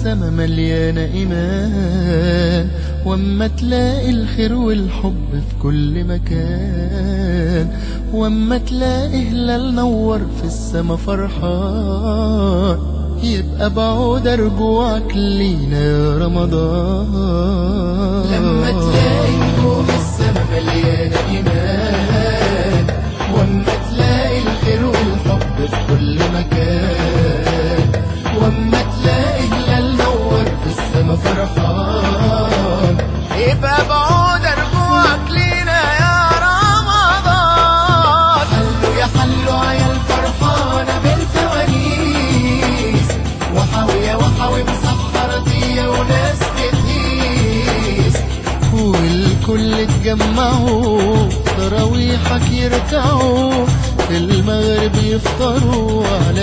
السما مليانة إيمان واما تلاقي الخير والحب في كل مكان واما تلاقي هلال نور في السما فرحان يبقى بعود رجوعك لينا يا رمضان لما تلاقي نجوم السما مليانة إيمان واما تلاقي الخير والحب في كل مكان واما تلاقي هلال نور في السما فرحان يبقى بعود رجوعك لينا يا رمضان حلو يا حلو يا الفرحانة بالفوانيس وحاوية وحاوي مسحرتية وناس بتهيس والكل اتجمعوا تراويحك يركعوا في المغرب يفطروا على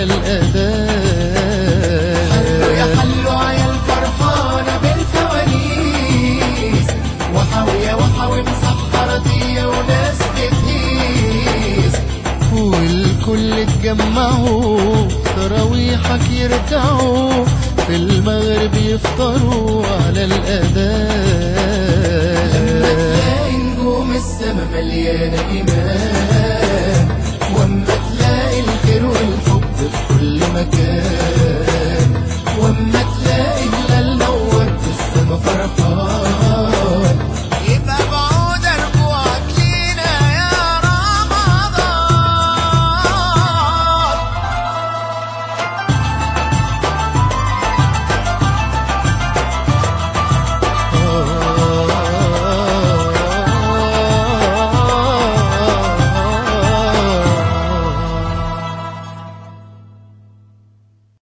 الأذان حلو يا حلو يا الفرحانة بالفوانيس وحاوية وحاوي مسحرتية وناس بتهيس والكل اتجمعوا تراويحك يركعوا في المغرب يفطروا على الأذان لما تلاقي نجوم السما مليانة إيمان واما تلاقي الخير والحب في كل مكان واما تلاقي هلال نور في السما فرحان